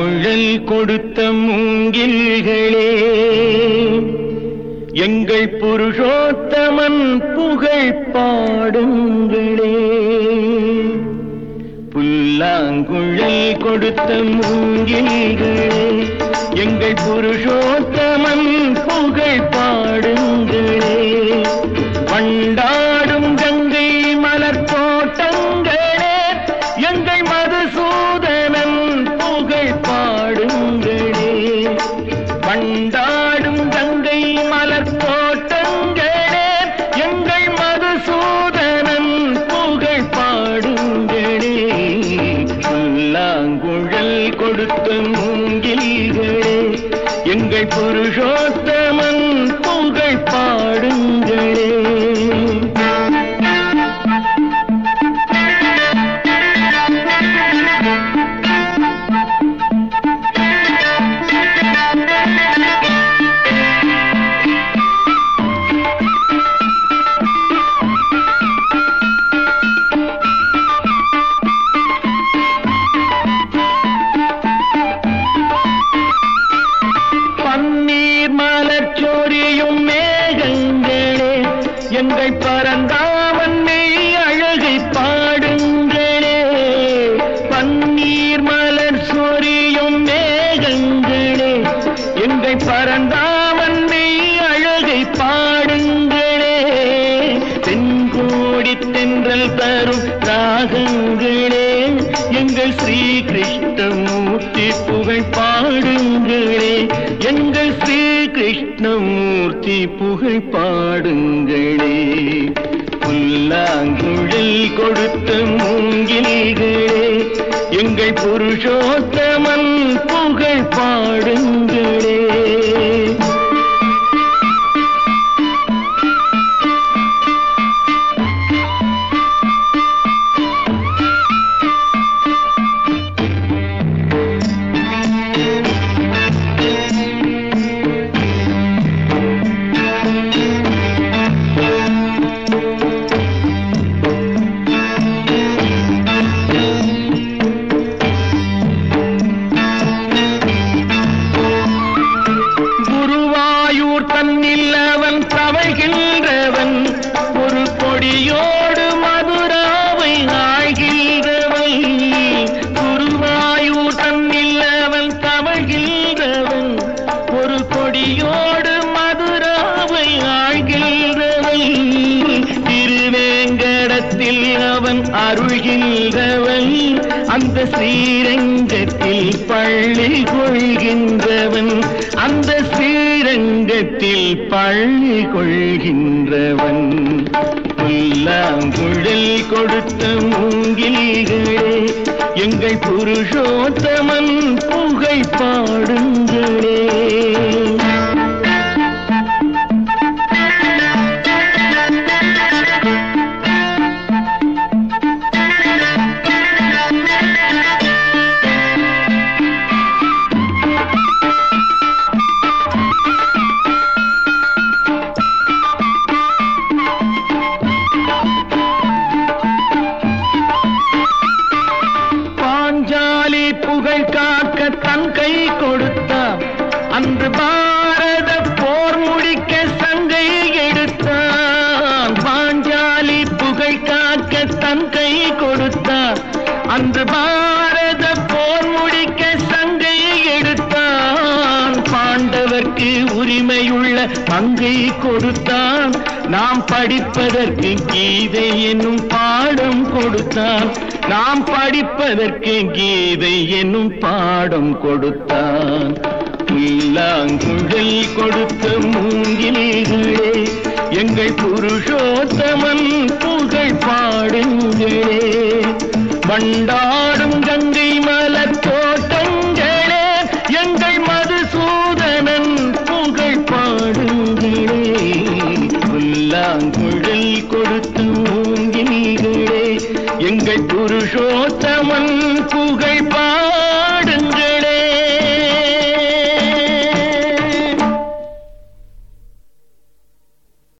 புல்லாங்குழல் கொடுத்த மூங்கில்களே எங்கள் புருஷோத்தமன் புகழ் பாடுங்களே புல்லாங்குழல் கொடுத்த மூங்கில்களே எங்கள் புருஷோத்தமன் புகழ் பாடுங்களே வண்டாடும் கங்கை மலர் தோட்டங்களே எங்கள் மதுசூதனன் புகழ் பாடுங்களே வண்டாடும் கங்கை மலர் தோட்டங்களே எங்கள் மதுசூதனன் புகழ் பாடுங்களே புல்லாங்குழல் கொடுத்த மூங்கில்களே எங்கள் புருஷோத்தமன் புகழ் பாடுங்களே பன்னீர் மலர் சொரியும் மேகங்களே எங்கள் பரந்தாமன் மெய் அழகை பாடுங்களே பன்னீர் மலர் சொரியும் மேகங்களே எங்கள் பரந்தாமன் மெய் அழகை பாடுங்களே தென்கோடி தென்றல் தரும் ராகங்களே எங்கள் ஸ்ரீ கிருஷ்ணமூர்த்தி புகழ் பாடுங்களே எங்கள் ஸ்ரீ கிருஷ்ணமூர்த்தி புகழ் பாடுங்களே புல்லாங்குழல் கொடுத்த மூங்கில்களே எங்கள் புருஷோத்தமன் புகழ் பாடுங்களே குருவாயூர் தன்னில் அவன் தவைகின்றவன் ஒரு கொடியோடு மதுராவை ஆழ்கின்றவன் குருவாயூர் தன்னில் அவன் தவழ்கின்றவன் ஒரு கொடியோடு மதுராவை ஆழ்கின்றவன் திருவேங்கடத்தில் அவன் அருள்கின்றவன் அந்த ஸ்ரீரங்கத்தில் பள்ளி கொள்கின்றவன் அந்த ஸ்ரீரங்கத்தில் பள்ளி கொள்கின்றவன் புல்லாங்குழல் கொடுத்த மூங்கில்களே எங்கள் புருஷோத்தமன் புகை பாடுங்களே பாஞ்சாலி புகழ் காக்க தன் கை கொடுத்தான் அன்று பாரத போர் முடிக்க சங்கை எடுத்தான் பாஞ்சாலி புகழ் காக்க தன் கை கொடுத்தான் அன்று பாரத போர் முடிக்க சங்கை எடுத்தான் பாண்டவர்க்கு உரிமையுள்ள பங்கை கொடுத்தான் நாம் படிப்பதற்கு கீதை என்னும் பாடம் கொடுத்தான் நாம் படிப்பதற்கு கீதை என்னும் பாடம் கொடுத்தான் புல்லாங்குழல் கொடுத்த மூங்கில்களே எங்கள் புருஷோத்தமன் புகழ் பாடுங்களே வண்டாடும்